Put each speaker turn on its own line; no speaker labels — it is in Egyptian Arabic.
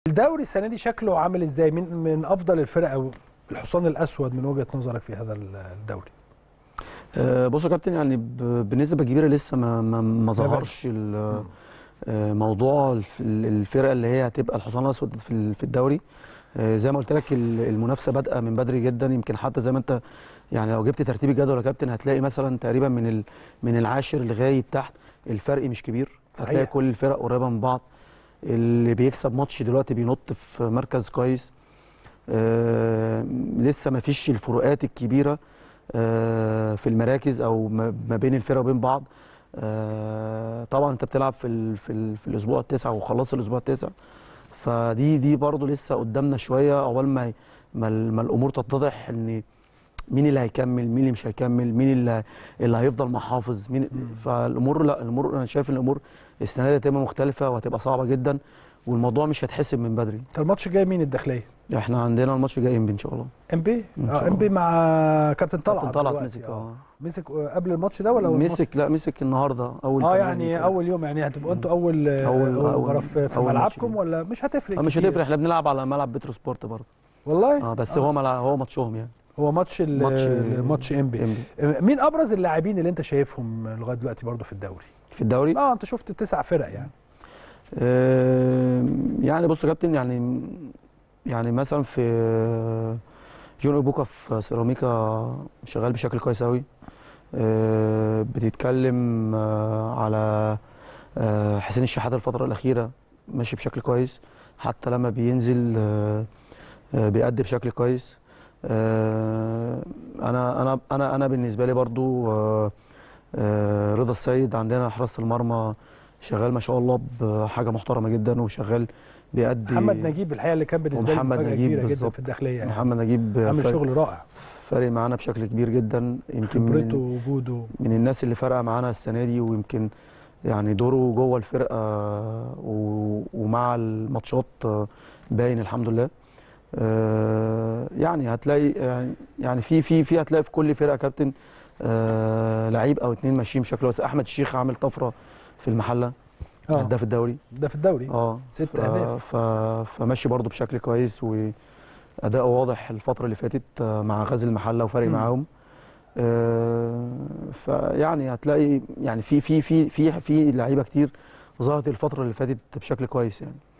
الدوري السنه دي شكله عامل ازاي من من افضل الفرق او الحصان الاسود من وجهه نظرك في هذا الدوري
آه، بص يا كابتن يعني ب- بنسبه كبيره لسه ما ما, ما ظهرش ال- آه، موضوع الف- الفرقه اللي هي هتبقى الحصان الاسود في ال- في الدوري آه، زي ما قلت لك ال- المنافسه بادئه من بدري جدا يمكن حتى زي ما انت يعني لو جبت ترتيب الجدول يا كابتن هتلاقي مثلا تقريبا من ال- من العاشر لغايه تحت الفرق مش كبير
صحيح.
هتلاقي كل الفرق قريبه من بعض اللي بيكسب ماتش دلوقتي بينط في مركز كويس آه، لسه ما فيش الفروقات الكبيره آه، في المراكز او ما ما بين الفرق وبين بعض آه، طبعا انت بتلعب في ال في, ال في الاسبوع التاسع وخلصت الاسبوع التاسع فدي دي برضو لسه قدامنا شويه اول ما ما, ال- ما الامور تتضح ان مين اللي هيكمل مين اللي مش هيكمل مين اللي اللي هيفضل محافظ مين فالامور لا الامور انا شايف ان الامور السنه دي هتبقى مختلفه وهتبقى صعبه جدا والموضوع مش هيتحسب من بدري
انت الماتش جاي مين الداخليه
احنا عندنا الماتش جاي ان شاء الله
ام بي
إن شاء
اه ام بي مع كابتن طلعت
كابتن طلعت
دلوقتي.
مسك
آه.
اه
مسك آه، قبل الماتش ده ولا أول الماتش؟
مسك لا مسك النهارده اول
اه
تمرين
يعني
كده.
اول يوم يعني هتبقوا انتوا اول
أول-
اول, أول
أول-
مباراه في, في
أول ماتش
ملعبكم
لينا.
ولا مش هتفرق
آه، مش
كتير؟
هتفرق احنا بنلعب على ملعب بترو سبورت برضه
والله
اه بس
آه.
هو ملعب هو ماتشهم يعني
هو ماتش ال-
ماتش-
ماتش ام بي
إنبي.
مين ابرز اللاعبين اللي انت شايفهم لغايه دلوقتي برضو في الدوري
في الدوري
اه انت شفت تسع فرق يعني
آه يعني بص يا كابتن يعني يعني مثلا في جون اوبوكا في سيراميكا شغال بشكل كويس قوي آه بتتكلم آه على آه حسين الشحاته الفتره الاخيره ماشي بشكل كويس حتى لما بينزل آه آه بيأدي بشكل كويس آه انا انا انا انا بالنسبه لي برضو آه آه رضا السيد عندنا حراسه المرمى شغال ما شاء الله بحاجه محترمه جدا وشغال بيأدي
محمد نجيب الحقيقه اللي كان بالنسبه لي
ومحمد
مفاجاه
نجيب
كبيره جدا
بالظبط.
في الداخليه يعني
محمد نجيب
عامل
فارق-
شغل رائع
فارق معانا بشكل كبير جدا يمكن
خبرته
من,
ووجوده
من الناس اللي فارقه معانا السنه دي ويمكن يعني دوره جوه الفرقه و- ومع الماتشات باين الحمد لله آه، يعني هتلاقي يعني- يعني في في في هتلاقي في كل فرقه كابتن آه، لعيب او اتنين ماشيين بشكل كويس احمد الشيخ عامل طفره في المحله
اه
هداف الدوري
ده في الدوري
اه
ست
ف-
اهداف
ف... فماشي برضه بشكل كويس واداؤه واضح الفتره اللي فاتت آه، مع غزل المحله وفارق
مم.
معاهم آه، فيعني هتلاقي يعني في في في في في لعيبه كتير ظهرت الفتره اللي فاتت بشكل كويس يعني